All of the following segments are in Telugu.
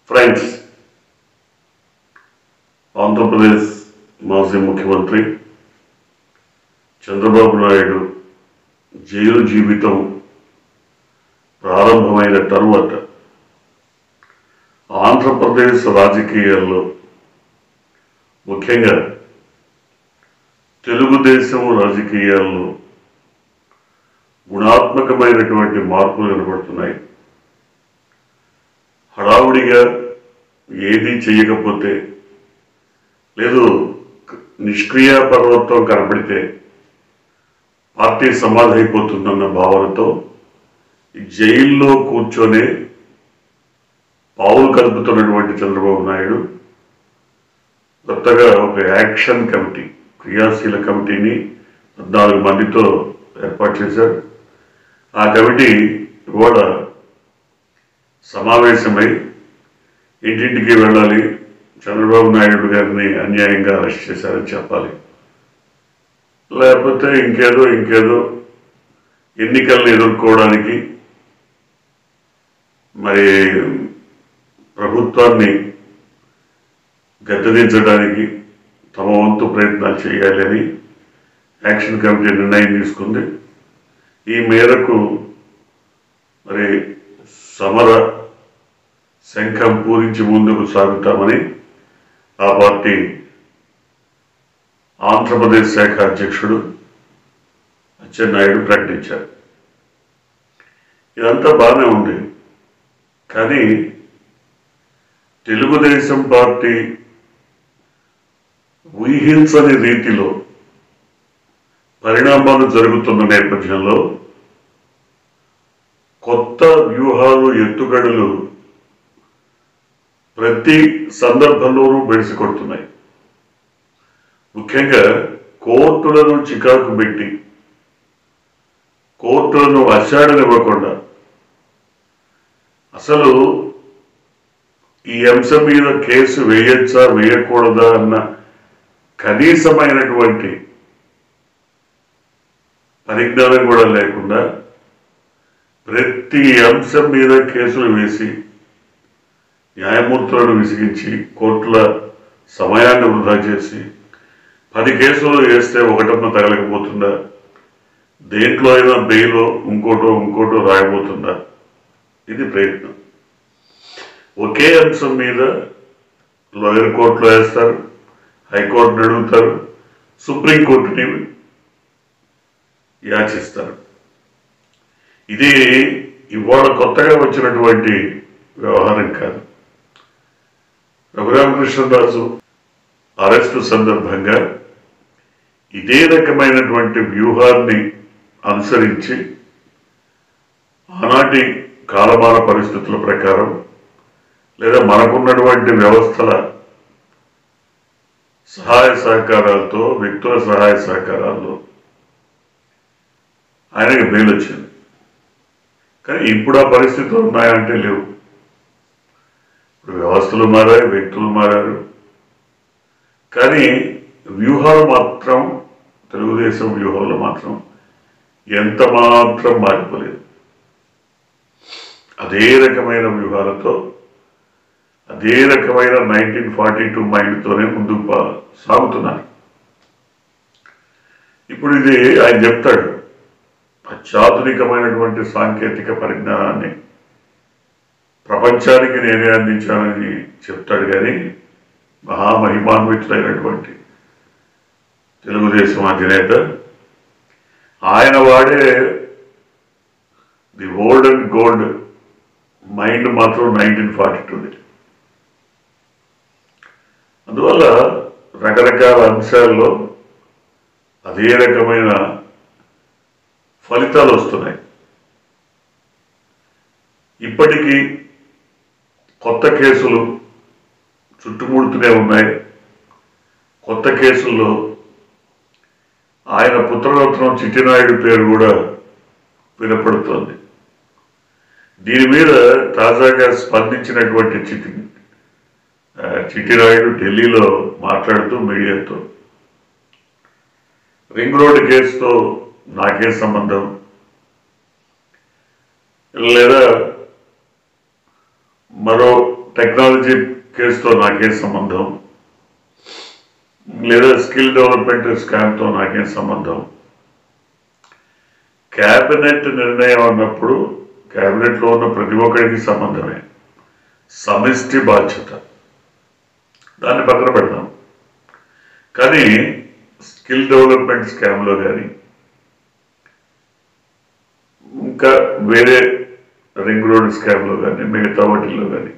ఫ్రెండ్స్ ఆంధ్రప్రదేశ్ మాజీ ముఖ్యమంత్రి చంద్రబాబు నాయుడు జైలు జీవితం ప్రారంభమైన తరువాత ఆంధ్రప్రదేశ్ రాజకీయాల్లో ముఖ్యంగా తెలుగుదేశం రాజకీయాల్లో గుణాత్మకమైనటువంటి మార్పులు కనబడుతున్నాయి హడావుడిగా ఏది చేయకపోతే లేదు నిష్క్రియ పర్వతం కనబడితే పార్టీ సమాధైపోతుందన్న భావనతో ఈ జైల్లో కూర్చొని పావులు కలుపుతున్నటువంటి చంద్రబాబు నాయుడు కొత్తగా ఒక యాక్షన్ కమిటీ క్రియాశీల కమిటీని పద్నాలుగు మందితో ఏర్పాటు చేశారు ఆ కమిటీ ఇవాళ సమావేశమై ఇంటింటికి వెళ్ళాలి చంద్రబాబు నాయుడు గారిని అన్యాయంగా అరెస్ట్ చేశారని చెప్పాలి లేకపోతే ఇంకేదో ఇంకేదో ఎన్నికలను ఎదుర్కోవడానికి మరి ప్రభుత్వాన్ని గద్దెదించడానికి తమ వంతు ప్రయత్నాలు చేయాలి అని యాక్షన్ కమిటీ నిర్ణయం తీసుకుంది ఈ మేరకు మరి సమర శంఖం పూరించి ముందుకు సాగుతామని ఆ పార్టీ ఆంధ్రప్రదేశ్ శాఖ అధ్యక్షుడు అచ్చెన్నాయుడు ప్రకటించారు ఇదంతా బాగానే ఉంది కానీ తెలుగుదేశం పార్టీ ఊహించని రీతిలో పరిణామాలు జరుగుతున్న నేపథ్యంలో కొత్త వ్యూహాలు ఎత్తుగడలు ప్రతి సందర్భంలోనూ బెడిసి కొడుతున్నాయి ముఖ్యంగా కోర్టులను చికాకు పెట్టి కోర్టులను అషాడనివ్వకుండా అసలు ఈ అంశం మీద కేసు వేయచ్చా వేయకూడదా అన్న కనీసమైనటువంటి పరిజ్ఞానం కూడా లేకుండా ప్రతి అంశం మీద కేసులు వేసి న్యాయమూర్తులను విసిగించి కోర్టుల సమయాన్ని వృధా చేసి పది కేసులు వేస్తే ఒకటన్న తగలకపోతుందా దేంట్లో అయినా బెయిలో ఇంకోటో ఇంకోటో రాయబోతుందా ఇది ప్రయత్నం ఒకే అంశం మీద లోయర్ కోర్టులో వేస్తారు హైకోర్టుని అడుగుతారు సుప్రీంకోర్టుని యాచిస్తారు ఇది ఇవాళ కొత్తగా వచ్చినటువంటి వ్యవహారం కాదు రఘురామకృష్ణరాజు అరెస్టు సందర్భంగా ఇదే రకమైనటువంటి వ్యూహాన్ని అనుసరించి ఆనాటి కాలమాన పరిస్థితుల ప్రకారం లేదా మనకున్నటువంటి వ్యవస్థల సహాయ సహకారాలతో వ్యక్తుల సహాయ సహకారాల్లో ఆయనకి బెయిల్ వచ్చింది కానీ ఇప్పుడు ఆ పరిస్థితులు ఉన్నాయంటే లేవు ఇప్పుడు వ్యవస్థలు మారాయి వ్యక్తులు మారారు కానీ వ్యూహాలు మాత్రం తెలుగుదేశం వ్యూహాలు మాత్రం ఎంత మాత్రం మారిపోలేదు అదే రకమైన వ్యూహాలతో అదే రకమైన నైన్టీన్ ఫార్టీ టూ మైండ్తోనే ముందుకు పా- సాగుతున్నారు ఇప్పుడు ఇది ఆయన చెప్తాడు అత్యాధునికమైనటువంటి సాంకేతిక పరిజ్ఞానాన్ని ప్రపంచానికి నేనే అందించానని చెప్తాడు కానీ మహామహిమాన్వితులైనటువంటి తెలుగుదేశం అధినేత ఆయన వాడే the old and gold mind మాత్రం నైన్టీన్ ఫార్టీ టూది అందువల్ల రకరకాల అంశాల్లో అదే రకమైన ఫలితాలు వస్తున్నాయి ఇప్పటికీ కొత్త కేసులు చుట్టుముడుతూనే ఉన్నాయి కొత్త కేసుల్లో ఆయన పుత్రరత్నం చిట్టినాయుడు పేరు కూడా వినపడుతోంది దీని మీద తాజాగా స్పందించినటువంటి చిట్టి ఆ, చిట్టినాయుడు ఢిల్లీలో మాట్లాడుతూ మీడియాతో రింగ్ రోడ్ కేసుతో నాకే సంబంధం లేదా మరో టెక్నాలజీ కేసుతో నాకేం సంబంధం లేదా స్కిల్ డెవలప్మెంట్ స్కామ్తో నాకేం సంబంధం క్యాబినెట్ నిర్ణయం అన్నప్పుడు క్యాబినెట్లో ఉన్న ప్రతి ఒక్కరికి సంబంధమే సమిష్టి బాధ్యత దాన్ని పక్కన పెడదాం కానీ స్కిల్ డెవలప్మెంట్ స్కామ్లో కానీ ఇంకా వేరే రింగ్ రోడ్ స్కామ్లో కానీ మిగతా వాటిల్లో కానీ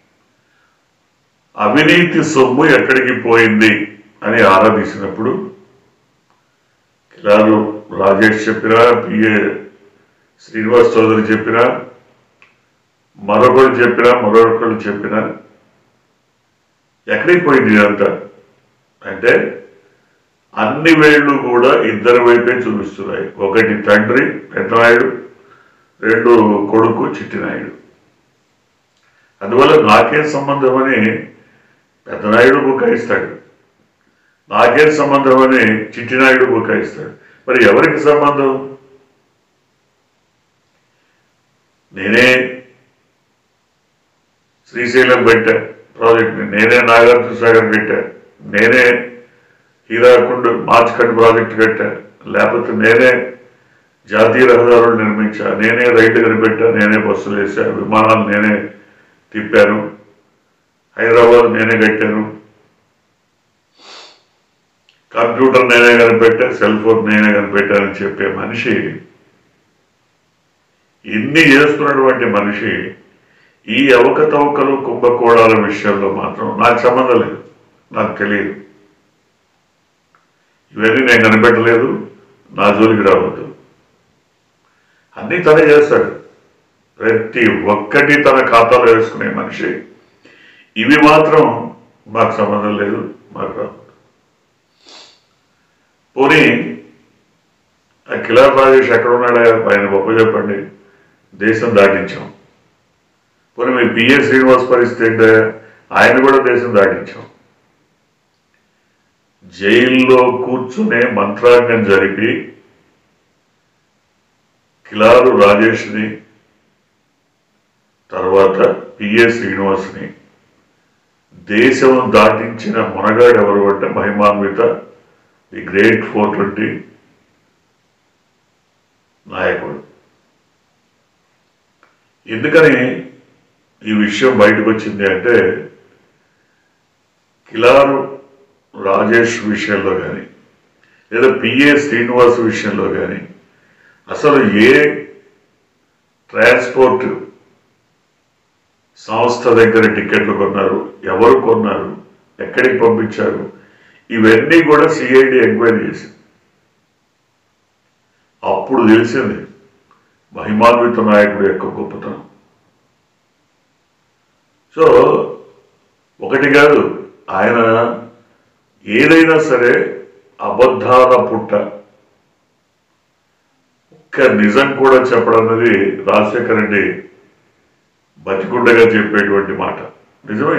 అవినీతి సొమ్ము ఎక్కడికి పోయింది అని ఆరాధించినప్పుడు కిలారు రాజేష్ చెప్పినా పిఏ శ్రీనివాస్ చౌదరి చెప్పినా మరొకరు చెప్పినా మరొకరు చెప్పినా ఎక్కడికి పోయింది ఇదంతా అంటే అన్ని వేళ్ళు కూడా ఇద్దరి వైపే చూపిస్తున్నాయి ఒకటి తండ్రి పెద్దనాయుడు రెండు కొడుకు చిట్టినాయుడు అందువల్ల నాకేం సంబంధం అని పెద్దనాయుడు బుకాయిస్తాడు నాకేం సంబంధం అని చిట్టినాయుడు బుకాయిస్తాడు మరి ఎవరికి సంబంధం నేనే శ్రీశైలం పెట్టా ప్రాజెక్ట్ని నేనే నాగార్జున సాగర్ పెట్టా నేనే హీరాకుండ్ మార్చ్కండ్ ప్రాజెక్ట్ కట్టా లేకపోతే నేనే జాతీయ రహదారులు నిర్మించా నేనే రైళ్లు కనిపెట్టా నేనే బస్సులు వేసా విమానాలు నేనే తిప్పాను హైదరాబాద్ నేనే కట్టాను కంప్యూటర్ నేనే కనిపెట్టా సెల్ ఫోన్ నేనే కనిపెట్టానని చెప్పే మనిషి ఇన్ని చేస్తున్నటువంటి మనిషి ఈ అవకతవకలు కుంభకోణాల విషయంలో మాత్రం నాకు సంబంధం లేదు నాకు తెలియదు ఇవన్నీ నేను కనిపెట్టలేదు నా జోలికి రావద్దు అన్నీ తనే చేస్తాడు ప్రతి ఒక్కటి తన ఖాతాలో వేసుకునే మనిషి ఇవి మాత్రం మాకు సంబంధం లేదు మాకు రావద్దు పోనీ ఆ కిలార్ రాజేష్ ఎక్కడ ఉన్నాడా ఆయన గొప్ప చెప్పండి దేశం దాటించాం పోనీ మీ పిఏ శ్రీనివాస్ పరిస్థితి ఏంటో ఆయన కూడా దేశం దాటించాం జైల్లో కూర్చునే మంత్రాంగం జరిపి కిలారు రాజేష్ని తర్వాత పిఏ శ్రీనివాస్ని దేశం దాటించిన మునగాడు ఎవరు అంటే మహిమాన్విత ది గ్రేట్ ఫోర్ ట్వంటీ నాయకుడు ఎందుకని ఈ విషయం బయటకు వచ్చింది అంటే కిలారు రాజేష్ విషయంలో కానీ లేదా పిఏ శ్రీనివాస్ విషయంలో కానీ అసలు ఏ ట్రాన్స్పోర్ట్ సంస్థ దగ్గర టికెట్లు కొన్నారు ఎవరు కొన్నారు ఎక్కడికి పంపించారు ఇవన్నీ కూడా సిఐడి ఎంక్వైరీ చేసింది అప్పుడు తెలిసింది మహిమాన్విత నాయకుడు యొక్క గొప్పతనం సో ఒకటి కాదు ఆయన ఏదైనా సరే అబద్ధాల పుట్ట ఒక్క నిజం కూడా చెప్పడం అనేది రాజశేఖర రెడ్డి బతికుండగా చెప్పేటువంటి మాట నిజమే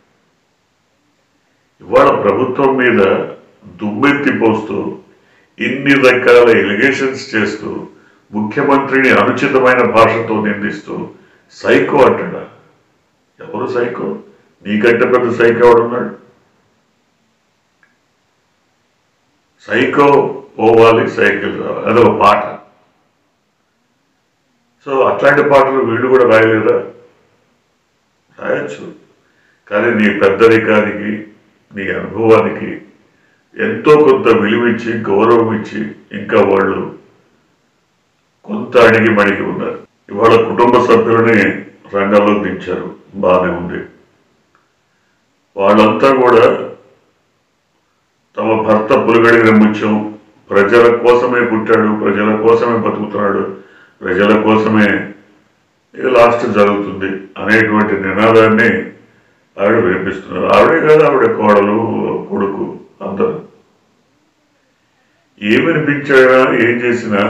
ఇవాళ ప్రభుత్వం మీద దుమ్మెత్తి పోస్తూ ఇన్ని రకాల ఎలిగేషన్స్ చేస్తూ ముఖ్యమంత్రిని అనుచితమైన భాషతో నిందిస్తూ సైకో అంటాడా ఎవరు సైకో నీకంటే పెద్ద సైకో ఎవడున్నాడు సైకో పోవాలి సైకిల్ రావాలి అదొక పాట సో అట్లాంటి పాటలు వీళ్ళు కూడా రాయలేదా రాయొచ్చు కానీ నీ పెద్దరికానికి నీ అనుభవానికి ఎంతో కొంత విలువిచ్చి గౌరవం ఇచ్చి ఇంకా వాళ్ళు కొంత అడిగి మడిగి ఉన్నారు ఇవాళ కుటుంబ సభ్యులని రంగంలో దించారు బాగానే ఉంది వాళ్ళంతా కూడా తమ భర్త పులిగడిగిన ముత్యం ప్రజల కోసమే పుట్టాడు ప్రజల కోసమే బతుకుతున్నాడు ప్రజల కోసమే ఇది లాస్ట్ జరుగుతుంది అనేటువంటి నినాదాన్ని ఆవిడ వినిపిస్తున్నారు ఆవిడే కాదు ఆవిడ కోడలు కొడుకు అందరూ ఏమనిపించాడా ఏం చేసినా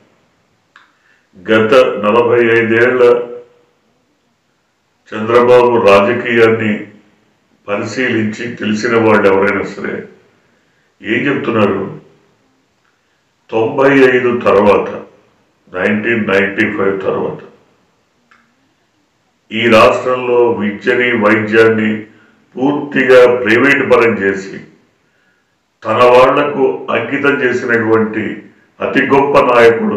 గత నలభై ఐదేళ్ల చంద్రబాబు రాజకీయాన్ని పరిశీలించి తెలిసిన వాళ్ళు ఎవరైనా సరే ఏం చెప్తున్నారు తొంభై ఐదు తర్వాత నైన్టీన్ నైన్టీ ఫైవ్ తర్వాత ఈ రాష్ట్రంలో విద్యని వైద్యాన్ని పూర్తిగా ప్రైవేట్ పరం చేసి తన వాళ్లకు అంకితం చేసినటువంటి అతి గొప్ప నాయకుడు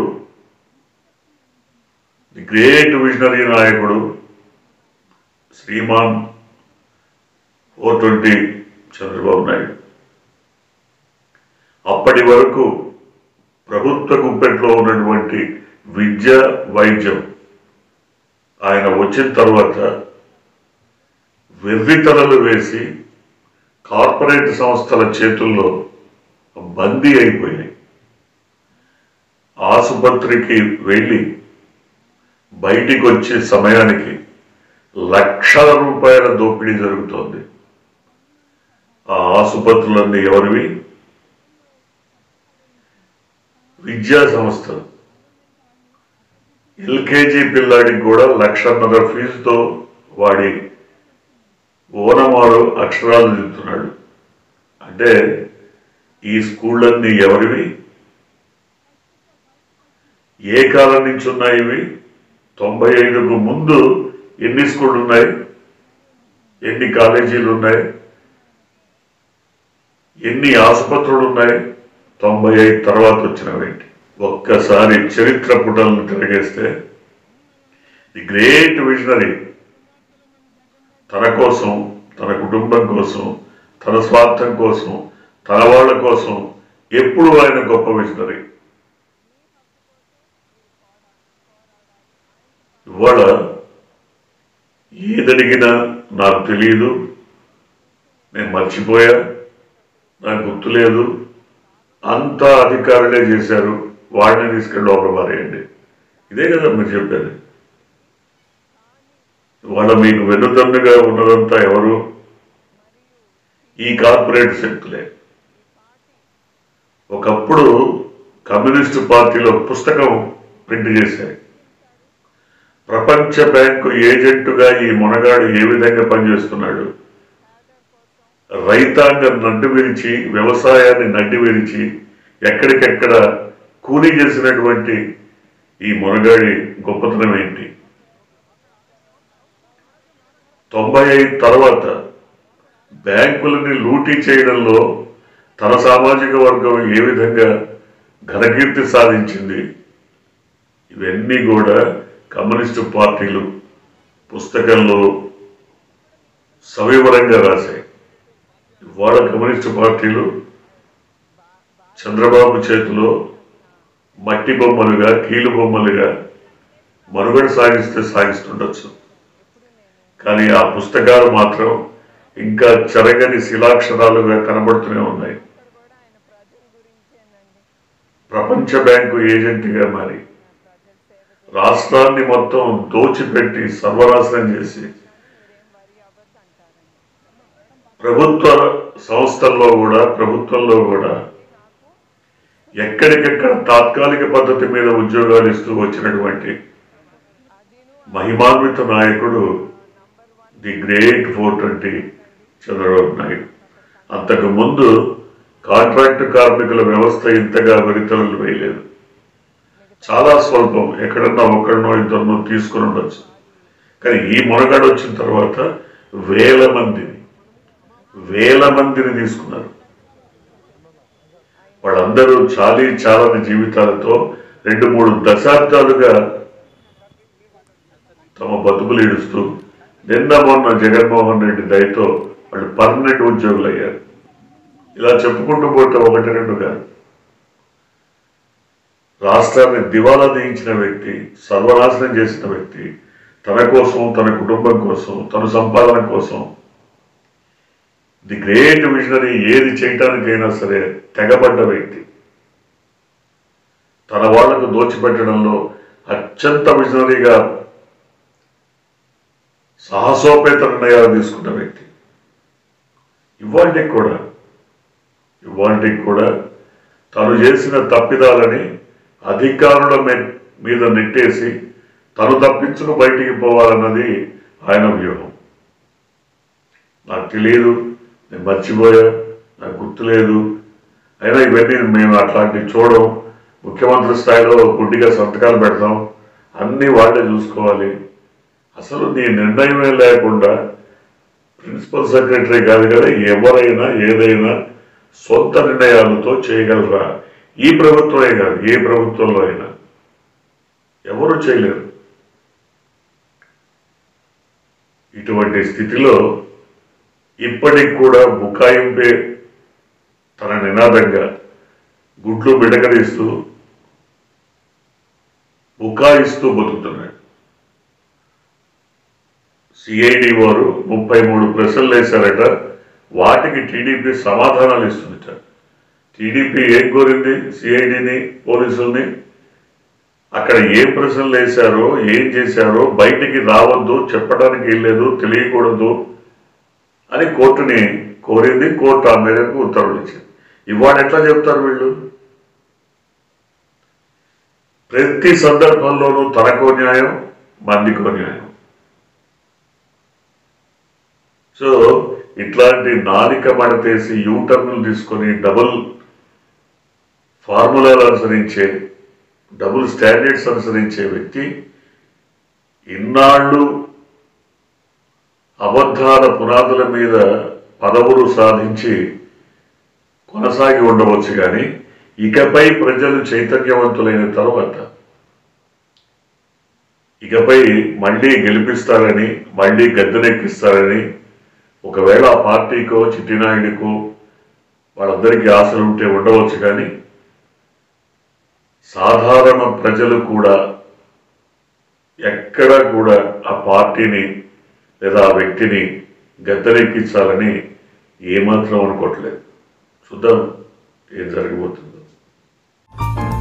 ది గ్రేట్ విజనరీ నాయకుడు శ్రీమాన్ ఫోర్ ట్వంటీ చంద్రబాబు నాయుడు అప్పటి వరకు ప్రభుత్వ గుప్పెట్లో ఉన్నటువంటి విద్య వైద్యం ఆయన వచ్చిన తర్వాత వెర్రితలలు వేసి కార్పొరేట్ సంస్థల చేతుల్లో బందీ అయిపోయాయి ఆసుపత్రికి వెళ్ళి బయటికి వచ్చే సమయానికి లక్షల రూపాయల దోపిడీ జరుగుతోంది ఆ ఆసుపత్రులన్నీ ఎవరివి విద్యా సంస్థలు ఎల్కేజీ పిల్లాడికి కూడా లక్షన్నర ఫీజుతో వాడి ఓనమాడు అక్షరాలు దిద్దుతున్నాడు అంటే ఈ స్కూళ్ళన్నీ ఎవరివి ఏ కాలం నుంచి ఉన్నాయి ఇవి తొంభై ఐదుకు ముందు ఎన్ని స్కూళ్ళు ఉన్నాయి ఎన్ని కాలేజీలు ఉన్నాయి ఎన్ని ఆసుపత్రులు ఉన్నాయి తొంభై ఐదు తర్వాత వచ్చినవేంటి ఒక్కసారి చరిత్ర పుటలను తిరగేస్తే ది గ్రేట్ విజనరీ తన కోసం తన కుటుంబం కోసం తన స్వార్థం కోసం తన వాళ్ళ కోసం ఎప్పుడు ఆయన గొప్ప విజనరీ ఇవాళ ఏదడిగినా నాకు తెలియదు నేను మర్చిపోయా నాకు గుర్తులేదు అంతా అధికారులే చేశారు వాడిని తీసుకెళ్ళి లోపల పారేయండి ఇదే కదా మీరు చెప్పేది వాళ్ళ మీకు వెన్నుదన్నుగా ఉన్నదంతా ఎవరు ఈ కార్పొరేట్ శక్తులే ఒకప్పుడు కమ్యూనిస్టు పార్టీలో పుస్తకం ప్రింట్ చేశారు ప్రపంచ బ్యాంకు ఏజెంటుగా ఈ మునగాడు ఏ విధంగా పనిచేస్తున్నాడు రైతాంగం నడ్డు విరిచి వ్యవసాయాన్ని నడ్డి విరిచి ఎక్కడికెక్కడ కూలీ చేసినటువంటి ఈ మునగాడి గొప్పతనం ఏంటి తొంభై ఐదు తర్వాత బ్యాంకులని లూటీ చేయడంలో తన సామాజిక వర్గం ఏ విధంగా ఘనకీర్తి సాధించింది ఇవన్నీ కూడా కమ్యూనిస్టు పార్టీలు పుస్తకంలో సవివరంగా రాశాయి ఇవాళ కమ్యూనిస్టు పార్టీలు చంద్రబాబు చేతిలో మట్టి బొమ్మలుగా కీలు బొమ్మలుగా మనుగడ సాగిస్తే సాగిస్తుండొచ్చు కానీ ఆ పుస్తకాలు మాత్రం ఇంకా చెరగని శిలాక్షరాలుగా కనబడుతూనే ఉన్నాయి ప్రపంచ బ్యాంకు ఏజెంట్గా మారి రాష్ట్రాన్ని మొత్తం దోచిపెట్టి సర్వనాశనం చేసి ప్రభుత్వ సంస్థల్లో కూడా ప్రభుత్వంలో కూడా ఎక్కడికెక్కడ తాత్కాలిక పద్ధతి మీద ఉద్యోగాలు ఇస్తూ వచ్చినటువంటి మహిమాన్విత నాయకుడు the great four twenty Chandrababu Naidu అంతకు ముందు కాంట్రాక్ట్ కార్మికుల వ్యవస్థ ఇంతగా వెరితలు వేయలేదు చాలా స్వల్పం ఎక్కడన్నా ఒక్కడనో ఇద్దరినో తీసుకుని ఉండొచ్చు కానీ ఈ మునగాడు వచ్చిన తర్వాత వేల మందిని వేల మందిని తీసుకున్నారు వాళ్ళందరూ చాలీ చాలని జీవితాలతో రెండు మూడు దశాబ్దాలుగా తమ బతుకులు ఈడుస్తూ నిన్న మొన్న జగన్మోహన్ రెడ్డి దయతో వాళ్ళు పర్మనెంట్ ఉద్యోగులు అయ్యారు ఇలా చెప్పుకుంటూ పోతే ఒకటి రెండు కాదు రాష్ట్రాన్ని దివాలా తీయించిన వ్యక్తి సర్వనాశనం చేసిన వ్యక్తి తన కోసం తన కుటుంబం కోసం తన సంపాదన కోసం ది గ్రేట్ విజనరీ ఏది చేయటానికైనా సరే తెగబడ్డ వ్యక్తి తన వాళ్లకు దోచిపెట్టడంలో అత్యంత విజనరీగా సాహసోపేత నిర్ణయాలు తీసుకున్న వ్యక్తి ఇవాళకి కూడా ఇవాళకి కూడా తను చేసిన తప్పిదాలని అధికారుల మీ- మీద నెట్టేసి తను తప్పించుకు బయటికి పోవాలన్నది ఆయన వ్యూహం నాకు తెలియదు నేను మర్చిపోయా నాకు గుర్తులేదు అయినా ఇవన్నీ మేము అట్లాంటివి చూడం ముఖ్యమంత్రి స్థాయిలో గుడ్డిగా సంతకాలు పెడతాం అన్నీ వాళ్ళే చూసుకోవాలి అసలు నీ నిర్ణయమే లేకుండా ప్రిన్సిపల్ సెక్రటరీ కాదు కదా ఎవరైనా ఏదైనా సొంత నిర్ణయాలతో చేయగలరా ఈ ప్రభుత్వమే కాదు ఏ ప్రభుత్వంలో అయినా ఎవరు చేయలేరు ఇటువంటి స్థితిలో ఇప్పటికి కూడా బుకాయింపే తన నినాదంగా గుడ్లు బిడకరిస్తూ బుకాయిస్తూ బతుకుతున్నాడు సిఐడి వారు ముప్పై మూడు ప్రశ్నలు వేశారట వాటికి టీడీపీ సమాధానాలు ఇస్తుందట టీడీపీ ఏం కోరింది సిఐడిని పోలీసుల్ని అక్కడ ఏ ప్రశ్నలు వేశారో ఏం చేశారో బయటికి రావద్దు చెప్పడానికి వెళ్ళలేదు తెలియకూడదు అని కోర్టుని కోరింది కోర్టు ఆ మేరకు ఉత్తర్వులు ఇచ్చింది ఇవాళ ఎట్లా చెప్తారు వీళ్ళు ప్రతి సందర్భంలోనూ తనకో న్యాయం మందికో న్యాయం సో ఇట్లాంటి నాలిక మడతేసి యూటర్న్లు తీసుకొని డబుల్ ఫార్ములాలు అనుసరించే డబుల్ స్టాండర్డ్స్ అనుసరించే వ్యక్తి ఇన్నాళ్ళు అబద్ధాల పునాదుల మీద పదవులు సాధించి కొనసాగి ఉండవచ్చు కానీ ఇకపై ప్రజలు చైతన్యవంతులైన తర్వాత ఇకపై మళ్ళీ గెలిపిస్తారని మళ్ళీ గద్దెనెక్కిస్తారని ఒకవేళ ఆ పార్టీకో చిట్టినాయుడికో వాళ్ళందరికీ ఆశలు ఉంటే ఉండవచ్చు కానీ సాధారణ ప్రజలు కూడా ఎక్కడ కూడా ఆ పార్టీని లేదా ఆ వ్యక్తిని గద్దెనెక్కించాలని ఏమాత్రం అనుకోవట్లేదు చూద్దాం ఏం జరగబోతుందో